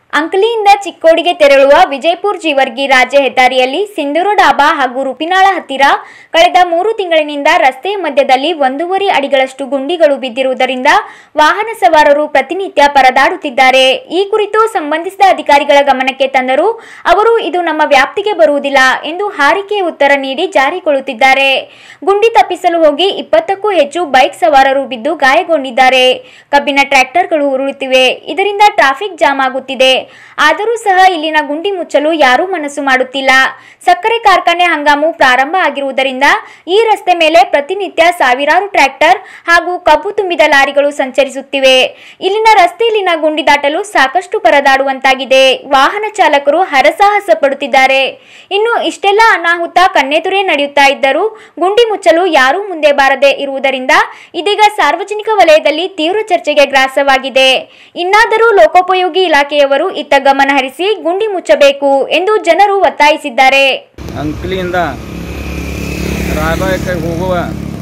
ಅಂಕಲಿಯಿಂದ ಚಿಕ್ಕೋಡಿಗೆ ತೆರಳುವ ವಿಜಯಪುರ ಜೀವರ್ಗಿ ರಾಜ್ಯ ಹೆದ್ದಾರಿಯಲ್ಲಿ ಸಿಂಧೂರು ಡಾಬಾ ಹಾಗೂ ರುಪಿನಾಳ ಹತ್ತಿರ ಕಳೆದ ಮೂರು ತಿಂಗಳಿನಿಂದ ರಸ್ತೆಯ ಮಧ್ಯದಲ್ಲಿ ಒಂದೂವರೆ ಅಡಿಗಳಷ್ಟು ಗುಂಡಿಗಳು ಬಿದ್ದಿರುವುದರಿಂದ ವಾಹನ ಸವಾರರು ಪ್ರತಿನಿತ್ಯ ಪರದಾಡುತ್ತಿದ್ದಾರೆ ಈ ಕುರಿತು ಸಂಬಂಧಿಸಿದ ಅಧಿಕಾರಿಗಳ ಗಮನಕ್ಕೆ ತಂದರೂ ಅವರು ಇದು ನಮ್ಮ ವ್ಯಾಪ್ತಿಗೆ ಬರುವುದಿಲ್ಲ ಎಂದು ಹಾರಿಕೆ ಉತ್ತರ ನೀಡಿ ಜಾರಿಕೊಳ್ಳುತ್ತಿದ್ದಾರೆ ಗುಂಡಿ ತಪ್ಪಿಸಲು ಹೋಗಿ ಇಪ್ಪತ್ತಕ್ಕೂ ಹೆಚ್ಚು ಬೈಕ್ ಸವಾರರು ಬಿದ್ದು ಗಾಯಗೊಂಡಿದ್ದಾರೆ ಕಬ್ಬಿನ ಟ್ರ್ಯಾಕ್ಟರ್ಗಳು ಉರುಳುತ್ತಿವೆ ಇದರಿಂದ ಟ್ರಾಫಿಕ್ ಜಾಮ್ ಆಗುತ್ತಿದೆ ಆದರೂ ಸಹ ಇಲ್ಲಿನ ಗುಂಡಿ ಮುಚ್ಚಲು ಯಾರೂ ಮನಸ್ಸು ಮಾಡುತ್ತಿಲ್ಲ ಸಕ್ಕರೆ ಕಾರ್ಖಾನೆ ಹಂಗಾಮು ಪ್ರಾರಂಭ ಆಗಿರುವುದರಿಂದ ಈ ರಸ್ತೆ ಮೇಲೆ ಪ್ರತಿನಿತ್ಯ ಸಾವಿರಾರು ಟ್ರ್ಯಾಕ್ಟರ್ ಹಾಗೂ ಕಬ್ಬು ತುಂಬಿದ ಲಾರಿಗಳು ಸಂಚರಿಸುತ್ತಿವೆ ಇಲ್ಲಿನ ರಸ್ತೆಯಲ್ಲಿನ ಗುಂಡಿ ದಾಟಲು ಸಾಕಷ್ಟು ಪರದಾಡುವಂತಾಗಿದೆ ವಾಹನ ಚಾಲಕರು ಹರಸಾಹಸ ಪಡುತ್ತಿದ್ದಾರೆ ಇನ್ನು ಇಷ್ಟೆಲ್ಲ ಅನಾಹುತ ಕಣ್ಣೆದುರೇ ನಡೆಯುತ್ತಾ ಇದ್ದರೂ ಗುಂಡಿ ಮುಚ್ಚಲು ಯಾರೂ ಮುಂದೆ ಬಾರದೆ ಇರುವುದರಿಂದ ಇದೀಗ ಸಾರ್ವಜನಿಕ ವಲಯದಲ್ಲಿ ತೀವ್ರ ಚರ್ಚೆಗೆ ಗ್ರಾಸವಾಗಿದೆ ಇನ್ನಾದರೂ ಲೋಕೋಪಯೋಗಿ ಇಲಾಖೆಯವರು ಇತ್ತ ಗಮನ ಹರಿಸಿ ಗುಂಡಿ ಮುಚ್ಚಬೇಕು ಎಂದು ಜನರು ಒತ್ತಾಯಿಸಿದ್ದಾರೆ ಅಂಕಲಿಯಿಂದ ರಾಯಬಾಗಕ್ಕೆ ಹೋಗುವ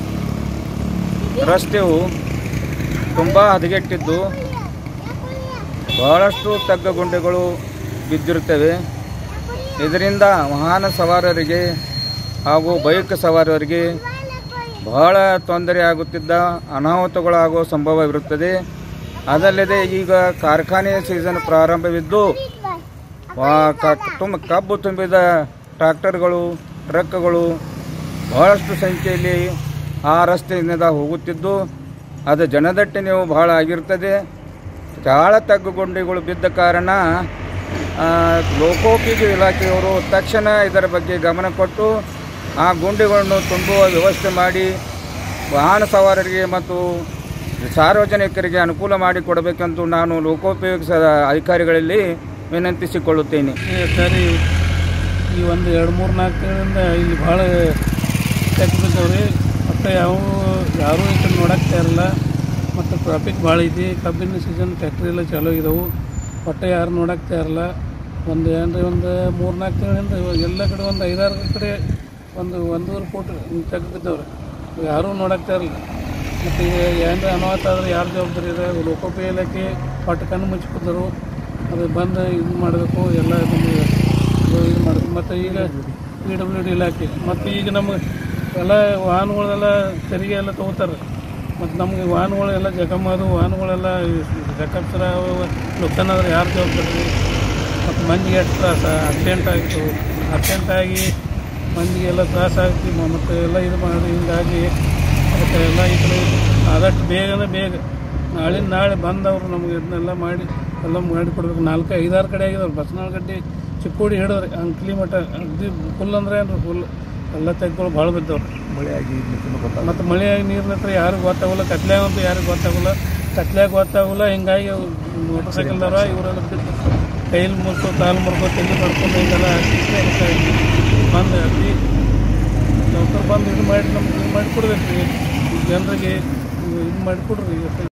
ರಸ್ತೆಯು ತುಂಬ ಹದಗೆಟ್ಟಿದ್ದು ಬಹಳಷ್ಟು ತಗ್ಗ ಗುಂಡೆಗಳು ಬಿದ್ದಿರುತ್ತವೆ ಇದರಿಂದ ವಾಹನ ಸವಾರರಿಗೆ ಹಾಗೂ ಬೈಕ್ ಸವಾರರಿಗೆ ಬಹಳ ತೊಂದರೆ ಆಗುತ್ತಿದ್ದ ಅನಾಹುತಗಳಾಗುವ ಸಂಭವವಿರುತ್ತದೆ ಅದಲ್ಲದೆ ಈಗ ಕಾರ್ಖಾನೆ ಸೀಸನ್ ಪ್ರಾರಂಭವಿದ್ದು ವಾ- ಕ- ತುಂಬ ಕಬ್ಬು ತುಂಬಿದ ಟ್ರಾಕ್ಟರ್ಗಳು ಟ್ರಕ್ಗಳು ಬಹಳಷ್ಟು ಸಂಖ್ಯೆಯಲ್ಲಿ ಆ ರಸ್ತೆಯಿಂದ ಹೋಗುತ್ತಿದ್ದು ಅದು ಜನದಟ್ಟಣೆಯು ಬಹಳ ಆಗಿರ್ತದೆ ಕಾಳ ತಗ್ಗು ಗುಂಡಿಗಳು ಬಿದ್ದ ಕಾರಣ ಆ, ಲೋಕೋಪಯೋಗಿ ಇಲಾಖೆಯವರು ತಕ್ಷಣ ಇದರ ಬಗ್ಗೆ ಗಮನ ಕೊಟ್ಟು ಆ ಗುಂಡಿಗಳನ್ನು ತುಂಬುವ ವ್ಯವಸ್ಥೆ ಮಾಡಿ ವಾಹನ ಸವಾರರಿಗೆ ಮತ್ತು ಸಾರ್ವಜನಿಕರಿಗೆ ಅನುಕೂಲ ಮಾಡಿಕೊಡಬೇಕೆಂದು ನಾನು ಲೋಕೋಪಯೋಗಿ ಸ- ಅಧಿಕಾರಿಗಳಲ್ಲಿ ವಿನಂತಿಸಿಕೊಳ್ಳುತ್ತೇನೆ ಈ ಸರಿ ಈ ಒಂದು ಎರಡು ಮೂರು ನಾಲ್ಕು ತಿಂಗಳಿಂದ ಇಲ್ಲಿ ಭಾಳ ಕೆಟ್ಟ ಬಿದ್ದವ್ರಿ ಮತ್ತು ಯಾವ ಯಾರೂ ಈ ಕಡೆ ನೋಡಕ್ಕೆ ಇರಲ್ಲ ಮತ್ತು ಟ್ರಾಫಿಕ್ ಭಾಳ ಐತಿ ಕಬ್ಬಿನ ಸೀಸನ್ ಫ್ಯಾಕ್ಟ್ರಿ ಎಲ್ಲ ಚಾಲೂ ಆಗಿದಾವು ಒಟ್ಟು ಯಾರು ನೋಡಕ್ಕೆ ಇರಲ್ಲ ಒಂದು ಏನ್ರಿ ಒಂದು ಮೂರು ನಾಲ್ಕು ತಿಂಗಳಿಂದ ಇವಾಗ ಎಲ್ಲ ಕಡೆ ಒಂದು ಐದಾರು ಕಡೆ ಒಂದು ಒಂದೂವರೆ ಫೂಟ್ ತೆಗ್ದು ಬಿದ್ದವ್ರಿ ಯಾರೂ ನೋಡಕ್ಕೆ ಇರಲ್ಲ ಮತ್ತು ಈಗ ಏನಾರ ಅನಾಹುತ ಆದರೆ ಯಾರು ಜವಾಬ್ದಾರಿ ಇದೆ ಲೋಕೋಪಯೋಗಿ ಇಲಾಖೆ ಒಟ್ಟು ಕಣ್ಣು ಮುಚ್ಚಿಕೊಂಡರು ಅದು ಬಂದು ಇದು ಮಾಡಬೇಕು ಎಲ್ಲ ನಮಗೆ ಇದು ಇದು ಮಾಡಬೇಕು ಮತ್ತು ಈಗ ಪಿ ಡಬ್ಲ್ಯೂ ಡಿ ಇಲಾಖೆ ಮತ್ತು ಈಗ ನಮಗೆ ಎಲ್ಲ ವಾಹನಗಳೆಲ್ಲ ತೆರಿಗೆ ಎಲ್ಲ ತೊಗೋತಾರೆ ಮತ್ತು ನಮಗೆ ವಾಹನಗಳೆಲ್ಲ ಜಖಮ್ ಅದು ವಾಹನಗಳೆಲ್ಲ ಜಖಪ್ಸರ ನುಕ್ಸಾನ ಆದ್ರೆ ಯಾರು ಜವಾಬ್ದಾರಿ ಮತ್ತು ಮಂದಿಗೆ ಎಷ್ಟು ತ್ರಾಸ ಆಕ್ಸಿಡೆಂಟ್ ಆಯಿತು ಆಕ್ಸಿಡೆಂಟ್ ಆಗಿ ಮಂದಿಗೆಲ್ಲ ತ್ರಾಸ ಆಗ್ತಿ ಮತ್ತು ಎಲ್ಲ ಇದು ಮಾಡಿ ಹಿಂಗಾಗಿ ಅದಕ್ಕೆ ಎಲ್ಲ ಈ ಕಡೆ ಆದಷ್ಟು ಬೇಗನೆ ಬೇಗ ನಾಳೆ ನಾಳೆ ಬಂದವರು ನಮಗೆ ಇದನ್ನೆಲ್ಲ ಮಾಡಿ ಎಲ್ಲ ಮಾಡಿ ಕೊಡ್ಬೇಕು ನಾಲ್ಕು ಐದಾರು ಕಡೆ ಆಗಿದಾವೆ ಬಸನಾಳ ಗಡ್ಡೆ ಚಿಕ್ಕೋಡಿ ಹಿಡಿದ್ರಿ ಅಂಕ್ಲಿ ಮಠ ಅಗ್ದಿ ಫುಲ್ ಅಂದ್ರೆ ಏನು ಫುಲ್ ಎಲ್ಲ ತೆಗ್ಗಳು ಭಾಳ ಬಿದ್ದವ್ರು ಮಳೆಯಾಗಿ ಮತ್ತು ಮಳೆಯಾಗಿ ನೀರಿನ ಹತ್ರ ಯಾರಿಗೂ ಗೊತ್ತಾಗಲ್ಲ ಕತ್ಲ್ಯಾಗ ಅಂತೂ ಯಾರಿಗೂ ಗೊತ್ತಾಗಲ್ಲ ಕತ್ಲ್ಯಾಗ ಗೊತ್ತಾಗಲ್ಲ ಹಿಂಗಾಗಿ ಮೋಟರ್ ಸೈಕಲ್ದವ್ರ ಇವರೆಲ್ಲ ಬಿದ್ದು ಕೈಲಿ ಮುರ್ಕೊ ಕಾಲು ಮುರ್ಕೊ ತೆಗಿ ಮಾಡ್ಕೊಂಡು ಹಿಂಗೆಲ್ಲ ಆಗ್ತಿತ್ತು ಅದಕ್ಕೆ ಬಂದು ಅತಿ ಡಾಕ್ಟರ್ ಬಂದು ಇದು ಮಾಡಿ ನಮ್ಗೆ ಇದು ಮಾಡಿ ಕೊಡ್ಬೇಕು ರೀ ಜನರಿಗೆ ಇದು ಮಾಡಿ ಕೊಡ್ರಿ